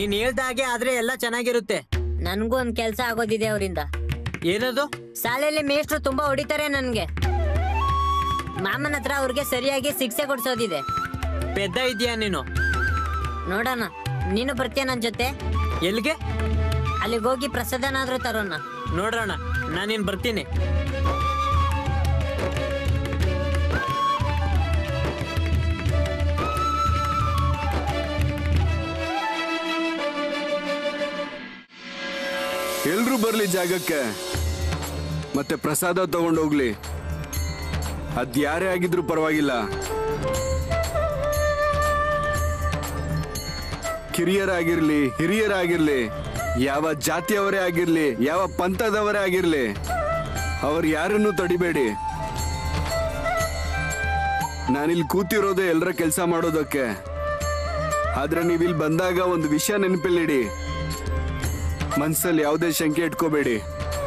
ನೀನ್ ಹೇಳ್ದ ಹಾಗೆ ಆದ್ರೆ ಎಲ್ಲ ಚೆನ್ನಾಗಿರುತ್ತೆ ನನ್ಗೂ ಒಂದ್ ಕೆಲ್ಸ ಆಗೋದಿದೆ ಅವರಿಂದ ಏನದು ಶಾಲೆಯಲ್ಲಿ ಮೇಷ್ಟ್ರು ತುಂಬಾ ಹೊಡಿತಾರೆ ನನ್ಗೆ ಮಾಮನ ಹತ್ರ ಅವ್ರಿಗೆ ಸರಿಯಾಗಿ ಶಿಕ್ಷೆ ಕೊಡ್ಸೋದಿದೆ ಪೆದ್ದ ಇದೆಯಾ ನೀನು ನೋಡೋಣ ನೀನು ಬರ್ತೀಯ ನನ್ ಜೊತೆ ಎಲ್ಲಿಗೆ ಅಲ್ಲಿಗೆ ಹೋಗಿ ಪ್ರಸಾದನಾದ್ರೂ ತರೋಣ ನೋಡ್ರಣ ನಾನಿನ್ ಬರ್ತೀನಿ ಎಲ್ರೂ ಬರ್ಲಿ ಜಾಗಕ್ಕೆ ಮತ್ತೆ ಪ್ರಸಾದ ತಗೊಂಡೋಗ್ಲಿ ಅದ್ಯಾರೇ ಆಗಿದ್ರು ಪರವಾಗಿಲ್ಲ ಕಿರಿಯರಾಗಿರ್ಲಿ ಹಿರಿಯರಾಗಿರ್ಲಿ ಯಾವ ಜಾತಿಯವರೇ ಆಗಿರ್ಲಿ ಯಾವ ಪಂಥದವರೇ ಆಗಿರ್ಲಿ ಅವ್ರು ಯಾರನ್ನೂ ತಡಿಬೇಡಿ ನಾನಿಲ್ಲಿ ಕೂತಿರೋದೇ ಎಲ್ಲರ ಕೆಲಸ ಮಾಡೋದಕ್ಕೆ ಆದ್ರೆ ನೀವಿಲ್ಲಿ ಬಂದಾಗ ಒಂದು ವಿಷಯ ನೆನಪಲ್ಲಿಡಿ ಮನ್ಸಲ್ಲಿ ಯಾವುದೇ ಶಂಕೆ ಇಟ್ಕೋಬೇಡಿ